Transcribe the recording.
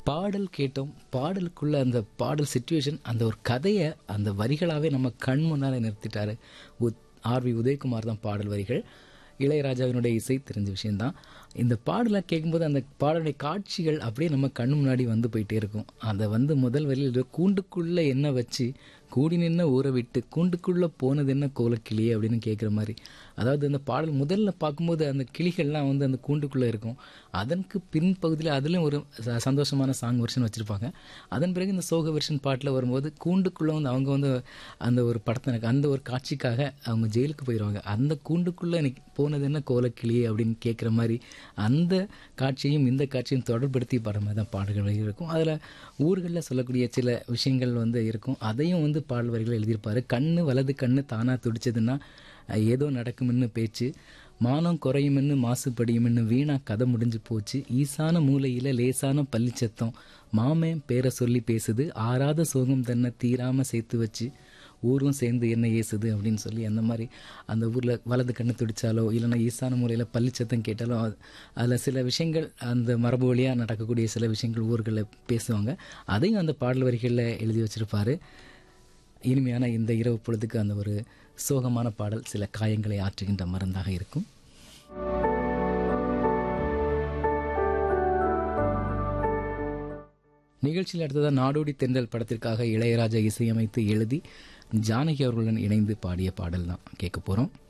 பாடல் கேட்டோம் பாடலுக்குள்ள அந்த பாடல் சுச்சுவேஷன் அந்த ஒரு கதையை அந்த வரிகளாகவே நம்ம கண் முன்னால் நிறுத்திட்டாரு உத் ஆர்வி உதயகுமார் தான் பாடல் வரிகள் இளையராஜாவினுடைய இசை தெரிஞ்ச விஷயம்தான் இந்த பாடலை கேட்கும்போது அந்த பாடலுடைய காட்சிகள் அப்படியே நம்ம கண் முன்னாடி வந்து போயிட்டே இருக்கும் அதை வந்து முதல் வரியில் கூண்டுக்குள்ளே என்ன வச்சு கூடி நின்ன ஊற விட்டு கூண்டுக்குள்ளே போனது என்ன கோலக்கிளியே அப்படின்னு கேட்குற மாதிரி அதாவது அந்த பாடல் முதல்ல பார்க்கும்போது அந்த கிளிகள்லாம் வந்து அந்த கூண்டுக்குள்ளே இருக்கும் அதற்கு பின்பகுதியில் அதிலும் ஒரு ச- சந்தோஷமான சாங் வெர்ஷன் வச்சுருப்பாங்க அதன் பிறகு இந்த சோக வெர்ஷன் பாட்டில் வரும்போது கூண்டுக்குள்ளே வந்து அவங்க வந்து அந்த ஒரு படத்தை எனக்கு அந்த ஒரு காட்சிக்காக அவங்க ஜெயிலுக்கு போயிடுவாங்க அந்த கூண்டுக்குள்ளே எனக்கு போனது என்ன கோலக்கிளியே அப்படின்னு கேட்குற மாதிரி அந்த காட்சியும் இந்த காட்சியும் தொடர்படுத்தி பாடுற மாதிரி தான் பாடல்கள் இருக்கும் அதில் ஊர்களில் சொல்லக்கூடிய சில விஷயங்கள் வந்து இருக்கும் அதையும் வந்து பாடல் வரிகள் எழுதியிருப்பாரு கண்ணு வலது கண்ணு தானாக துடிச்சதுன்னா அஹ், ஏதோ நடக்கும்னு பேச்சு மானம் குறையுமென்னு மாசுபடியுமென்னு வீணா கதை முடிஞ்சு போச்சு ஈசான மூலையில லேசான பள்ளிச்சத்தம் மாமன் பேரை சொல்லி பேசுது ஆறாத சோகம் தன்னை தீராம சேர்த்து வச்சு ஊரும் சேர்ந்து என்ன ஏசுது அப்படின்னு சொல்லி அந்த மாதிரி அந்த ஊரில் வலது கண்ணு துடிச்சாலோ இல்லைன்னா ஈசான மூலையில் பள்ளிச்சத்தம் கேட்டாலோ அது- அதில் சில விஷயங்கள் அந்த மரபு வழியாக நடக்கக்கூடிய சில விஷயங்கள் ஊர்களில் பேசுவாங்க அதையும் அந்த பாடல் வரிகளில் எழுதி வச்சிருப்பாரு இனிமையான இந்த இரவு பொழுதுக்கு அந்த ஒரு சோகமான பாடல் சில காயங்களை ஆற்றுகின்ற மருந்தாக இருக்கும் நிகழ்ச்சியில் அடுத்ததாக நாடோடி தென்றல் படத்திற்காக இளையராஜா இசையமைத்து எழுதி ஜானகி அவர்களுடன் இணைந்து பாடிய பாடல் தான் கேட்க போகிறோம்